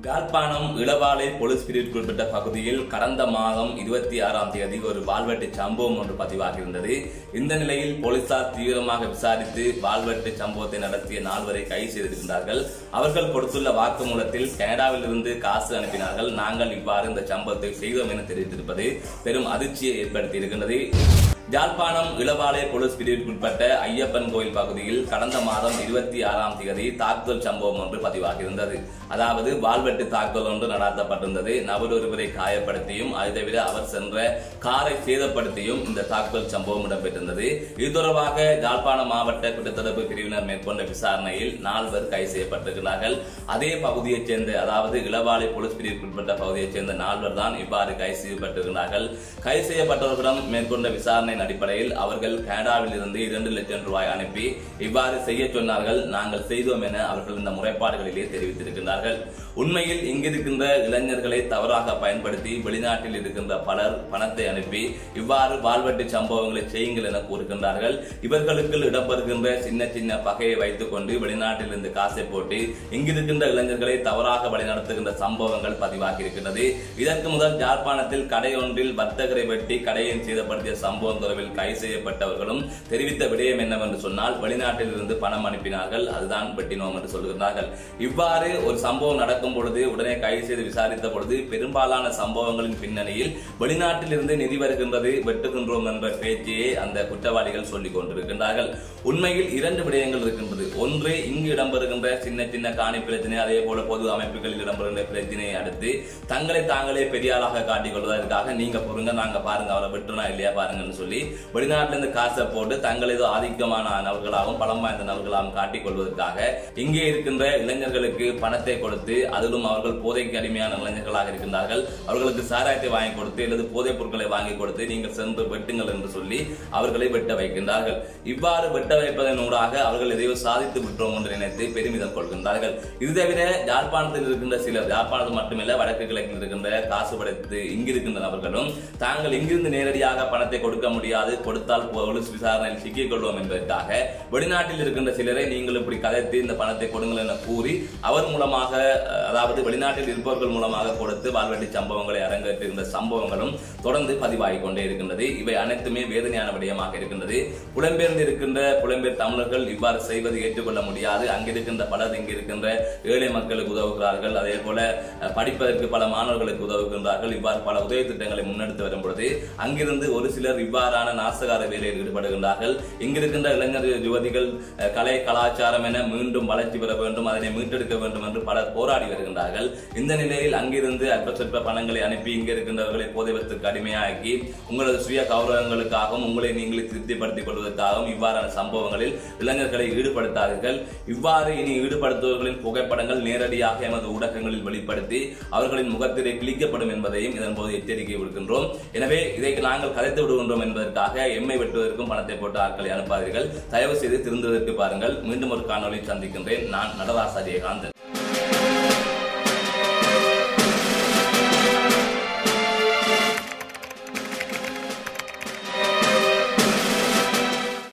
Yazhpanam Ilavalai police பிரிவுக்குட்பட்ட பகுதியில் கடந்த மாதம் இருபத்தி ஆறாம் தேதி ஒரு வாள்வெட்டு சம்பவம் ஒன்று பதிவாகியிருந்தது இந்த நிலையில் போலீசார் தீவிரமாக விசாரித்து வாள்வெட்டு சம்பவத்தை நடத்திய நால்வரை கைது செய்திருக்கின்றார்கள் அவர்கள் கொடுத்துள்ள வாக்குமூலத்தில் கனடாவில் இருந்து காசு அனுப்பினார்கள் நாங்கள் இவ்வாறு இந்த சம்பவத்தை செய்தோம் என தெரிவித்திருப்பது பெரும் அதிர்ச்சியை ஏற்படுத்தி இருக்கின்றது யாழ்ப்பாணம் இளவாலை போலீஸ் பிரிவுக்குட்பட்ட ஐயப்பன் கோயில் பகுதியில் கடந்த மாதம் இருபத்தி ஆறாம் தேதி தாக்குதல் சம்பவம் ஒன்று பதிவாகியிருந்தது அதாவது வாள்வெட்டு தாக்குதல் ஒன்று நடத்தப்பட்டிருந்தது நபர் ஒருவரை காயப்படுத்தியும் அதை தவிர அவர் சென்ற காரை சேதப்படுத்தியும் இந்த தாக்குதல் சம்பவம் இடம்பெற்றிருந்தது இது தொடர்பாக யாழ்ப்பாணம் மாவட்ட குற்றத்தடுப்பு பிரிவினர் மேற்கொண்ட விசாரணையில் நால்வர் கைது செய்யப்பட்டிருக்கிறார்கள் அதே பகுதியைச் சேர்ந்த அதாவது இளவாலை போலீஸ் பிரிவுக்குட்பட்ட பகுதியைச் சேர்ந்த நால்வர் தான் இவ்வாறு கைது செய்யப்பட்டிருக்கிறார்கள் கைது செய்யப்பட்டவர்களிடம் மேற்கொண்ட விசாரணை அடிப்படையில் அவர்கள் கனடாவில் இருந்து இரண்டு லட்சம் ரூபாய் அனுப்பி இவ்வாறு செய்ய சொன்னார்கள் நாங்கள் செய்தோம் என அவர்கள் இந்த முறைப்பாடுகளிலே தெரிவித்திருக்கின்றார்கள் உண்மையில் இங்கிருக்கின்ற இளைஞர்களை தவறாக பயன்படுத்தி வெளிநாட்டில் இருக்கின்ற பலர் பணத்தை அனுப்பி இவ்வாறு வாழ்வெட்டு சம்பவங்களை செய்யுங்கள் என கூறுகின்றார்கள் இவர்களுக்கு இடம்பெறுகின்ற சின்ன சின்ன பகையை வைத்துக் கொண்டு வெளிநாட்டில் இருந்து காசை போட்டு இங்கிருக்கின்ற இளைஞர்களை தவறாக வழிநடத்துகின்ற சம்பவங்கள் பதிவாகி இருக்கின்றது இதற்கு முதல் யாழ்ப்பாணத்தில் கடை ஒன்றில் வர்த்தகரை வெட்டி கடையை சேதப்படுத்திய சம்பவம் தொடர்பில் கைது செய்யப்பட்டவர்களும் தெரிவித்த விடயம் என்னவென்று சொன்னால் வெளிநாட்டில் இருந்து பணம் அனுப்பினார்கள் அதுதான் வெட்டினோம் என்று சொல்கிறார்கள் இவ்வாறு ஒரு சம்பவம் நடக்கும் பொழுது உடனே கைது செய்து விசாரித்த பொழுது பெரும்பாலான சம்பவங்களின் பின்னணியில் வெளிநாட்டில் இருந்து நிதி வருகின்றது வெட்டுகின்றோம் என்ற பேச்சையே அந்த குற்றவாளிகள் சொல்லிக் கொண்டிருக்கின்றார்கள் உண்மையில் இரண்டு விடயங்கள் இருக்கின்றது ஒன்று இங்கு இடம்பெறுகின்ற சின்ன சின்ன காணி பிரச்சனை அதே போல பொது அமைப்புகளில் இடம்பெறுகின்ற பிரச்சனையை அடுத்து தங்களை தாங்களே பெரியாளாக காட்டிக் கொள்வதற்காக நீங்க பொறுங்க நாங்க பாருங்க அவரை வெட்டுனா இல்லையா பாருங்கன்னு சொல்லி வெளிநாட்டில இருந்து காசை போட்டு தங்கள் ஏதோ ஆதிக்கமான நபர்களாகவும் பலம் வாய்ந்த நபர்களாகவும் காட்டிக் கொள்வதற்காக இங்கே இருக்கின்ற இளைஞர்களுக்கு பணத்தை கொடுத்து அதிலும் அவர்கள் போதைக்கு அடிமையான இளைஞர்களாக இருக்கின்றார்கள் அவர்களுக்கு சாராயத்தை வாங்கி கொடுத்து அல்லது போதைப் பொருட்களை வாங்கி கொடுத்து நீங்கள் சென்று வெட்டுங்கள் என்று சொல்லி அவர்களை வெட்ட வைக்கின்றார்கள் இவ்வாறு வெட்ட வைப்பதன் ஊடாக அவர்கள் எதையோ சாதித்து விட்டோம் என்று நினைத்து பெருமிதம் கொள்கின்றார்கள் இது தவிர யாழ்ப்பாணத்தில் இருக்கின்ற சிலர் யாழ்ப்பாணத்தில் மட்டுமல்ல வடக்கு கிழக்கில் இருக்கின்ற காசு படைத்து இங்கிருக்கின்ற நபர்களும் தாங்கள் இங்கிருந்து நேரடியாக பணத்தை கொடுக்க முடியாது கொடுத்தால் போலீஸ் விசாரணையில் சிக்கிக் கொள்வோம் என்பதற்காக வெளிநாட்டில் இருக்கின்ற சிலரை நீங்கள் இப்படி கதைத்து இந்த பணத்தை கொடுங்கள் என கூறி அவர் மூலமாக அதாவது வெளிநாட்டில் இருப்பவர்கள் மூலமாக கொடுத்து வாழ்வெட்டி சம்பவங்களை அரங்கேற்றுகின்ற சம்பவங்களும் தொடர்ந்து பதிவாகிக் கொண்டே இருக்கின்றது இவை அனைத்துமே வேதனையான விடயமாக இருக்கின்றது புலம்பெயர்ந்து இருக்கின்ற புலம்பெயர் தமிழர்கள் இவ்வாறு செய்வது ஏற்றுக்கொள்ள முடியாது அங்கிருக்கின்ற பலர் இங்கு இருக்கின்ற ஏழை மக்களுக்கு உதவுகிறார்கள் அதே போல படிப்பதற்கு பல மாணவர்களுக்கு உதவுகின்றார்கள் இவ்வாறு பல உதவி திட்டங்களை முன்னெடுத்து வரும் பொழுது அங்கிருந்து ஒரு சிலர் இவ்வாறான நாசகார வேலையில் ஈடுபடுகின்றார்கள் இங்கிருக்கின்ற இளைஞர் யுவதிகள் கலை கலாச்சாரம் என மீண்டும் வளர்ச்சி பெற வேண்டும் அதனை மீட்டெடுக்க வேண்டும் என்று பலர் போராடி வருகின்றார்கள் இந்த நிலையில் அங்கிருந்து அற்ப சொற்ப பணங்களை அனுப்பி இங்க இருக்கின்றவர்களை போதைவத்திற்கு அடிமையாக்கி உங்களது சுய கௌரவங்களுக்காகவும் உங்களை நீங்களே திருப்திப்படுத்திக் கொள்வதற்காகவும் இவ்வாறான சம்பவங்களில் இளைஞர்களை ஈடுபடுத்தாதீர்கள் இவ்வாறு இனி ஈடுபடுத்துபவர்களின் புகைப்படங்கள் நேரடியாக எமது ஊடகங்களில் வெளிப்படுத்தி அவர்களின் முகத்திலே கிழிக்கப்படும் என்பதையும் இதன் போது எச்சரிக்கை விடுக்கின்றோம் எனவே இதை நாங்கள் கதைத்து விடுகின்றோம் என்பதற்காக எம்மை வெட்டுவதற்கும் பணத்தை போட்டு ஆட்களை அனுப்பாதீர்கள் தயவு செய்து திருந்துவதற்கு பாருங்கள் மீண்டும் ஒரு காணொலி சந்திக்கின்றேன் நான் நடராச அஜயகாந்தன்